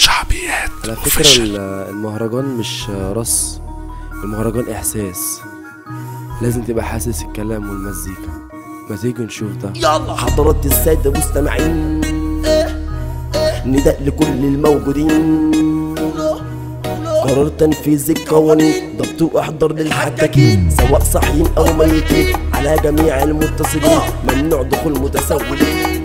شعبيات على فكرة ال- المهرجان مش رص المهرجان إحساس لازم تبقى حاسس الكلام والمزيكا ما تيجي نشوف ده يلا حضرات السادة مستمعين نداء لكل الموجودين قرار تنفيذ القوانين ضبط واحضر للحكاكين سواء صاحيين او ميتين على جميع المتصلين ممنوع دخول متسولين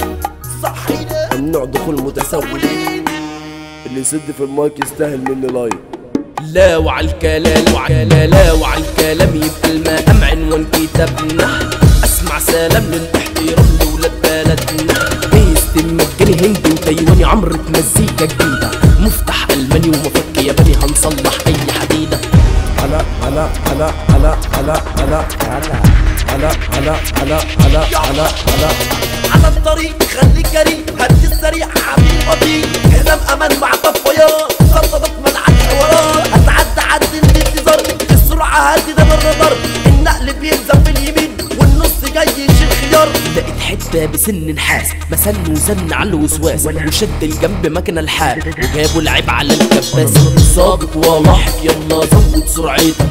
ممنوع دخول متسولين اللي يسد في المايك يستاهل مني لايك لا وعلى الكلام وعلى لا وعلى الكلام يبقى المقام عنوان كتابنا اسمع سلام للاحترام لولاد بلدنا بيست مجاني هندي وتايواني عمرة مزيكا جديدة مفتاح الماني ومفك ياباني هنصلح اي حديدة على على على على على على على على على على على على على على الطريق خليك جريء هدي السريع حبيب بطيء كلام امان مع طفيان خططك منعك حوارات اتعدى عد الانتظار السرعه هدي ده الرادار النقل بيلزم في اليمين والنص جاي يشيل خيار لقيت حتة بسن نحاس مسن وزن على الوسواس وشد الجنب مكنة الحال وجابوا العيب على الكباس سابق ولاحق يلا زود سرعتك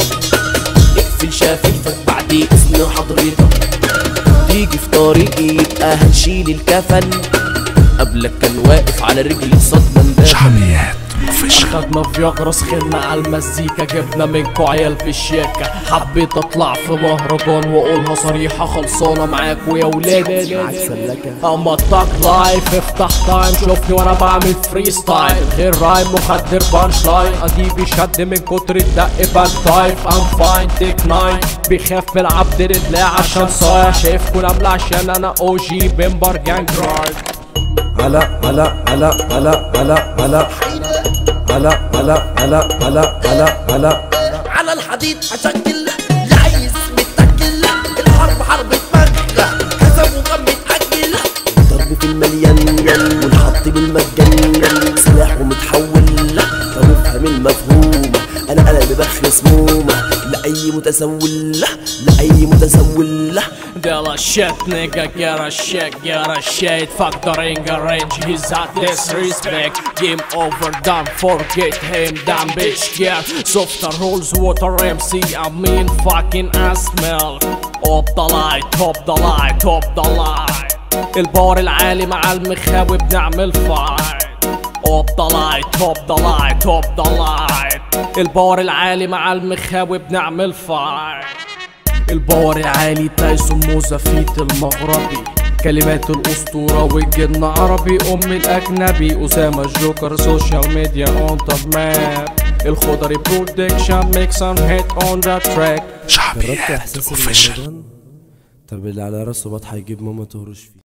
اقفل شفايفك بعد اذن حضرتك تيجي في طريقي يبقى هنشيل الكفن قبلك كان واقف على رجلي صدمة اندفن شعبيات اوفيشال خدنا فياجرا سخنا على المزيكا جبنا منكو عيال في الشياكة حبيت اطلع في مهرجان واقولها صريحة خلصانة معاكوا يا ولاد اما التاك لايف افتح تايم شوفني وانا بعمل فري ستايل غير رايم مخدر بانش لاين اديبي شد من كتر الدق باك تايف ام فاين تيك ناين بيخاف من عبد الله عشان صايع شايفكوا نملة عشان انا او جي بمبر جانج رايد على على على على على على على على على على على على على الحديد هشكل العيس متكل الحرب حرب دماغ كسب وكم متأجل ضرب في المليان والحط بالمجان سلاح ومتحول فمفهم المفهوم انا قلبي بخ سمومة لأي متسول لأي متسول Del a shit nigga, get a shit, get a shit Fuck the ring range, he's at disrespect Game over, done, forget him, damn bitch, yeah Softer rules, water MC, I mean fucking ass milk Up the light, top the light, top the light البار العالي مع المخاوي بنعمل فايت Up the light, top the light, top the light البار العالي مع المخاوي بنعمل فايت الباور العالي تايسون موزافيت المغربي كلمات الأسطورة والجن عربي أم الأجنبي أسامة الجوكر سوشيال ميديا اون ذا ماب الخضري برودكشن ميكس اند هيت اون ذا تراك جربت شعبيات احساس اوفيشال المهرجان طب اللي على راسه بطحه يجيب ماما تهرش فيه